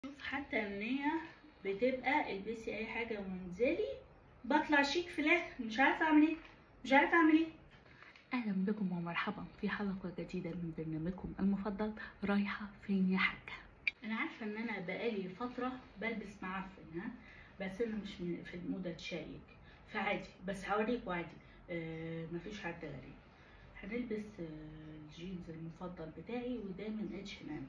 شوف حتى ان هي بتبقى البسي اي حاجه وانزلي بطلع شيك في الاخر مش عارفه اعمل ايه مش عارفه اعمل ايه اهلا بكم ومرحبا في حلقه جديده من برنامجكم المفضل رايحه فين يا حاجه انا عارفه ان انا بقالي فتره بلبس معفن ها بس انا مش من- في الموضه تشيك فعادي بس هوريكوا عادي آه مفيش حد غريب هنلبس آه الجينز المفضل بتاعي وده من اتش ام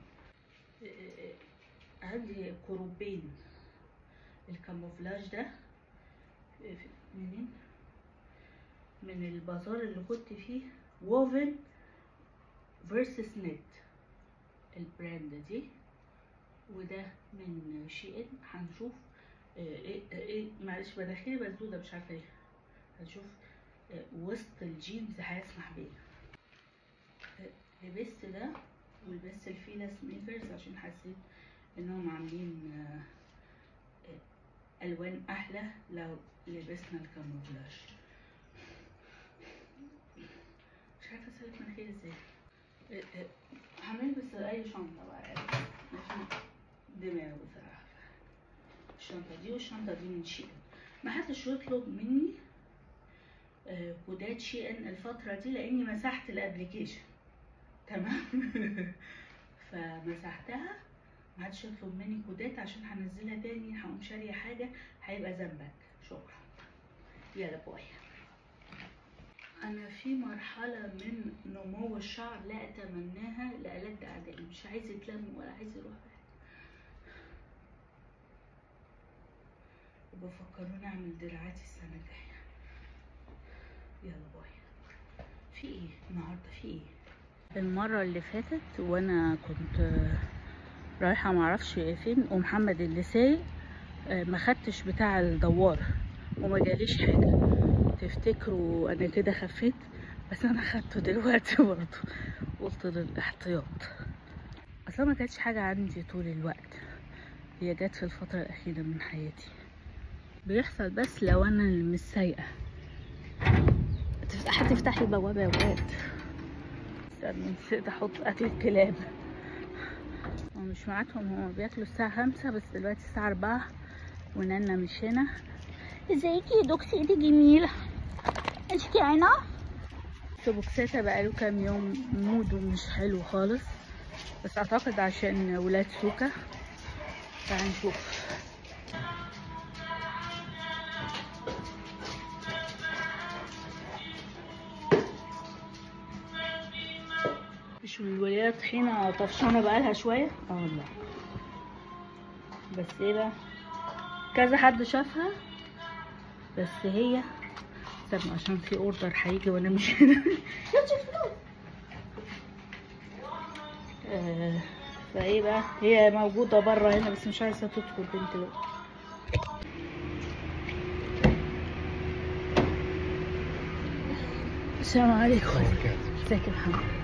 عندي كروبين الكاموفلاج ده آه، منين من البازار اللي كنت فيه ووفن فيرسس نت البراند دي وده من شي ان هنشوف آه، ايه ايه معلش مناخيري مسدوده مش عارفه ايه هنشوف آه، وسط الجينز هيسمح بيه آه، لبست ده ولبست الفيلا سنيكرز عشان حسيت انهم عاملين آه، آه، الوان احلى لو لبسنا الكاموفلاج مش عارفه اسلك مناخيري ازاي آه، آه، هنلبس اي شنطه بقى عادي عشان دماغ بصراحه الشنطه دي والشنطه دي من شي ان ما حدش يطلب مني آه، كودات شي ان الفتره دي لاني مسحت الابليكيشن تمام فمسحتها ما حدش يطلب مني كودات عشان هنزلها تاني هقوم شاريه حاجه هيبقى ذنبك شكرا يلا باي انا في مرحله من نمو الشعر لا اتمناها لألد اعدائي مش عايز يتلم ولا عايز يروح في حتة. وبفكروني اعمل دراعاتي السنه الجايه يلا باي في ايه النهارده في ايه المره اللي فاتت وانا كنت رايحه معرفش فين ومحمد اللي سايق آه، ما خدتش بتاع الدوار وما جاليش حاجه تفتكروا انا كده خفيت بس انا خدته دلوقتي برضه قلت للاحتياط اصلا ما كانتش حاجه عندي طول الوقت هي جت في الفتره الاخيره من حياتي بيحصل بس لو انا اللي مش سايقه تفت- حد يفتح لي البوابه يا ولاد استنى نسيت احط اكل الكلاب هو مش ميعادهم هما بياكلوا الساعة خمسة بس دلوقتي الساعة أربعة ونانا مش هنا ازيكي يا دوكسي ايدي جميلة انت جعانة؟ بوكساتها بقاله كام يوم موده مش حلو خالص بس اعتقد عشان ولاد سوكا فهنشوف مش الولية طحينة طفشانة بقالها شوية اه والله بس ايه بقى كذا حد شافها بس هي استنى عشان في اوردر هيجي وانا مش هنا آه، فايه بقى هي موجودة بره هنا بس مش عايزة تدخل بنت بقى السلام عليكم ازيك يا محمد